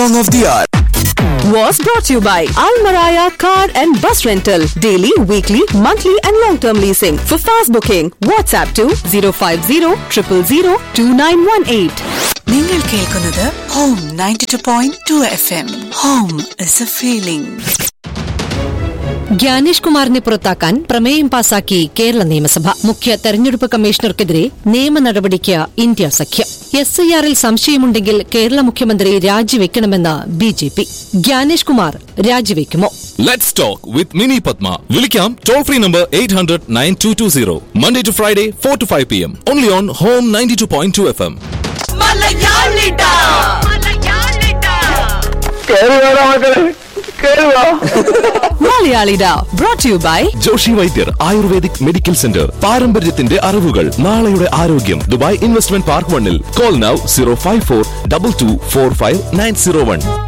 Song of the Hour. was brought to you by Al Maraya Car and Bus Rental. Daily, weekly, monthly, and long term leasing. For fast booking, WhatsApp to 050 000 2918. നിങ്ങൾ കേൾക്കുന്നത് home ninety two point two F M home is a feeling Gyanesh കുമാറിനെ പുറത്താക്കാൻ പ്രമേയം പാസാക്കി കേരള നിയമസഭ മുഖ്യ തെരഞ്ഞെടുപ്പ് കമ്മീഷണർക്കെതിരെ നിയമ നടപടിക്ക് ഇന്ത്യ സഖ്യം എസ് ഐ ആറിൽ സംശയമുണ്ടെങ്കിൽ കേരള മുഖ്യമന്ത്രി രാജിവെക്കണമെന്ന് B J P Gyanesh Kumar രാജിവെക്കുമോ Let's talk with Mini Padma. Vilikam toll free number 800 9220. Monday to Friday, 4 to 5 p.m. Only on Home 92.2 FM. Malayalida brought to you by Joshi Vaidyar ayurvedic medical centre പാരമ്പര്യത്തിന്റെ അറിവുകൾ നാളെയുടെ ആരോഗ്യം Dubai investment park വണ്ണിൽ call now zero five four double two four five nine zero one